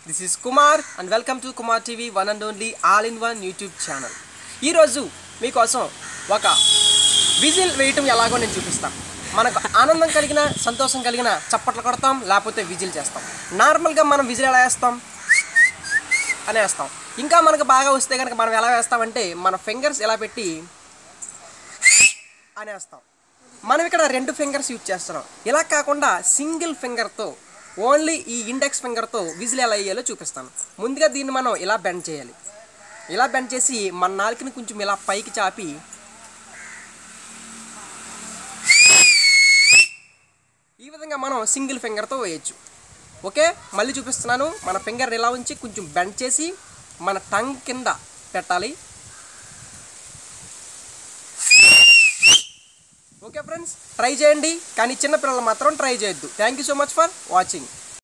this is Kumar and welcome to Kumar TV one and only all in one YouTube channel ఈరోజు మీకోసం ఒక whistle వేయటం ఎలాగో నేను చూపిస్తాను మనకు ఆనందం కలిగిన సంతోషం కలిగిన చప్పట్లు కొడతాం లేకపోతే విజిల్ చేస్తాం నార్మల్గా మనం విజిల్ ఎలా వేస్తాం అని వేస్తాం ఇంకా మనకు బాగా వస్తే కనుక మనం ఎలా వేస్తామంటే మన ఫింగర్స్ ఎలా పెట్టి అనేస్తాం మనం ఇక్కడ రెండు ఫింగర్స్ యూజ్ చేస్తున్నాం ఇలా కాకుండా సింగిల్ ఫింగర్తో ఓన్లీ ఈ ఇండెక్స్ ఫింగర్తో విజిల్ ఎలా వేయాలో చూపిస్తాను ముందుగా దీన్ని మనం ఇలా బెండ్ చేయాలి ఇలా బెండ్ చేసి మన నాలుకని కొంచెం ఇలా పైకి చాపి ఈ విధంగా మనం సింగిల్ ఫింగర్తో వేయచ్చు ఓకే మళ్ళీ చూపిస్తున్నాను మన ఫింగర్ ఇలా ఉంచి కొంచెం బెండ్ చేసి మన టంగ్ కింద పెట్టాలి ఓకే ఫ్రెండ్స్ ట్రై చేయండి కానీ చిన్న పిల్లలు మాత్రం ట్రై చేయొద్దు thank you so much for watching